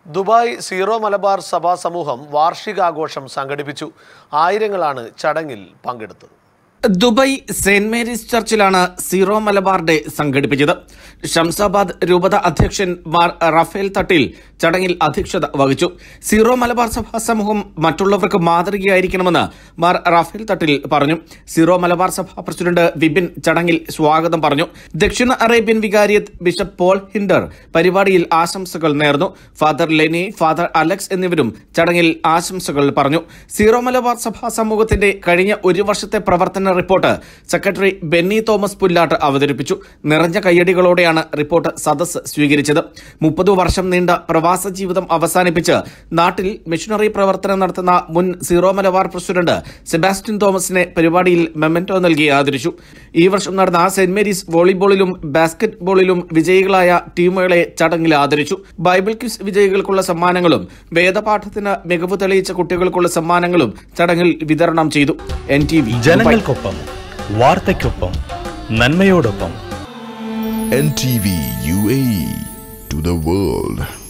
Dubai zero Malabar സഭാ സമൂഹം വാർഷികാഘോഷം സംഘടിപ്പിച്ചു ആയിരങ്ങളാണ് ചടങ്ങിൽ പങ്കെടുത്തത് ദുബായ് സെന്റ് മേരീസ് ചർച്ചിലാണ് സീറോ മലബാർ ഡേ സംഘടിപ്പിച്ചത് ഷംസാബാദ് രൂപത അധ്യക്ഷൻ മാർ റഫേൽ തട്ടിൽ ചടങ്ങിൽ അധ്യക്ഷത വഹിച്ചു സീറോ മലബാർ സഭാ സമൂഹം മറ്റുള്ളവർക്ക് മാതൃകയായിരിക്കണമെന്ന് മാർ റഫേൽ തട്ടിൽ പറഞ്ഞു സീറോ മലബാർ സഭ പ്രസിഡന്റ് വിപിൻ ചടങ്ങിൽ സ്വാഗതം പറഞ്ഞു ദക്ഷിണ അറേബ്യൻ വികാരിയത്ത് ബിഷപ്പ് പോൾ ഹിൻഡർ പരിപാടിയിൽ ആശംസകൾ നേർന്നു ഫാദർ ലെനി ഫാദർ അലക്സ് എന്നിവരും ചടങ്ങിൽ ആശംസകൾ പറഞ്ഞു സീറോ മലബാർ സഭാ സമൂഹത്തിന്റെ കഴിഞ്ഞ ഒരു വർഷത്തെ പ്രവർത്തന റിപ്പോർട്ട് സെക്രട്ടറി ബെന്നി തോമസ് പുല്ലാട്ട് അവതരിപ്പിച്ചു നിറഞ്ഞ കയ്യടികളോടെയാണ് റിപ്പോർട്ട് സദസ് സ്വീകരിച്ചത് മുപ്പത് വർഷം നീണ്ട പ്രവാസ ജീവിതം അവസാനിപ്പിച്ച് നാട്ടിൽ മിഷണറി പ്രവർത്തനം നടത്തുന്ന മുൻ സീറോ മലബാർ പ്രസിഡന്റ് സെബാസ്റ്റ്യൻ തോമസിനെ പരിപാടിയിൽ മെമ്മന്റോ നൽകി ആദരിച്ചു ഈ വർഷം നടന്ന സെന്റ് മേരീസ് വോളിബോളിലും ബാസ്കറ്റ് ബോളിലും വിജയികളായ ടീമുകളെ ചടങ്ങിൽ ആദരിച്ചു ബൈബിൾ ക്വിസ് വിജയികൾക്കുള്ള സമ്മാനങ്ങളും വേദപാഠത്തിന് മികവ് തെളിയിച്ച കുട്ടികൾക്കുള്ള സമ്മാനങ്ങളും ചടങ്ങിൽ വിതരണം ചെയ്തു എൻ ടി വി ജനങ്ങൾക്കൊപ്പം വാർത്തയ്ക്കൊപ്പം നന്മയോടൊപ്പം NTV UAE to the world.